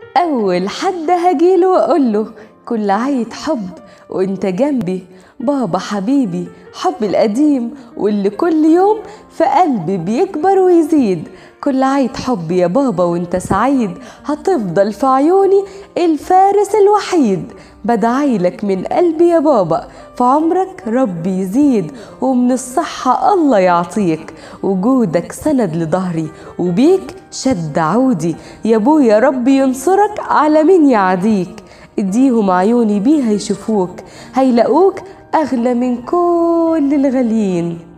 أول حد هجيله وأقوله كل عيد حب وانت جنبي بابا حبيبي حب القديم واللي كل يوم في قلبي بيكبر ويزيد كل عيد حب يا بابا وانت سعيد هتفضل في عيوني الفارس الوحيد بدعيلك من قلبي يا بابا في عمرك ربي يزيد ومن الصحة الله يعطيك وجودك سند لظهري وبيك شد عودي يا ابويا ربي ينصرك على مين يعديك اديهم عيوني بيها يشوفوك هيلاقوك أغلى من كل الغاليين